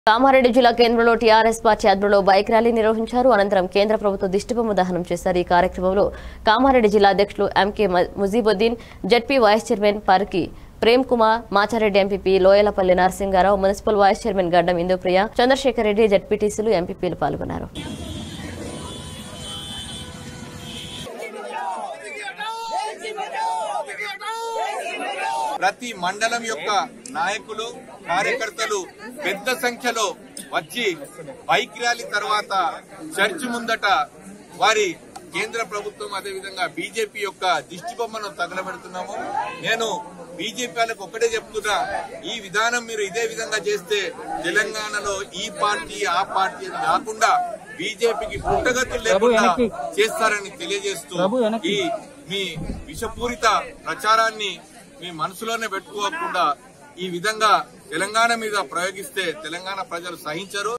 కామారెడ్డి జిల్లా కేంద్రంలో టీఆర్ఎస్ పార్టీ ఆధ్వర్యంలో బైక్ ర్యాలీ నిర్వహించారు అనంతరం కేంద్ర ప్రభుత్వ దిష్టిబొమ్మ దహనం చేశారు ఈ కార్యక్రమంలో కామారెడ్డి జిల్లా అధ్యక్షులు ఎంకే మ- Mujibuddin ZP vice chairman Parki Prem Kumar Machareddy MPP Loyalapalli Narasinga Rao municipal vice chairman Gaddam Indupriya Chandrasekhar Reddy జడ్పీటీసీలు ఎంపీపీలు పాల్గొన్నారు ప్రతి మండలం యొక్క నాయకులు కార్యకర్తలు పెద్ద సంఖ్యలో వచ్చి బైక్ ర్యాలీ తర్వాత చర్చి ముందట వారి కేంద్ర ప్రభుత్వం అదేవిధంగా బీజేపీ యొక్క దిష్టి బొమ్మను తగలబెడుతున్నాము నేను బీజేపీ వాళ్ళకి ఒక్కటే చెప్తున్నా ఈ విధానం మీరు ఇదే విధంగా చేస్తే తెలంగాణలో ఈ పార్టీ ఆ పార్టీ అని కాకుండా బీజేపీకి పుట్టగతులు లేకుండా చేస్తారని తెలియజేస్తూ ఈ మీ విషపూరిత ప్రచారాన్ని మీ మనసులోనే పెట్టుకోకుండా ఈ విధంగా తెలంగాణ మీద ప్రయోగిస్తే తెలంగాణ ప్రజలు సహించరు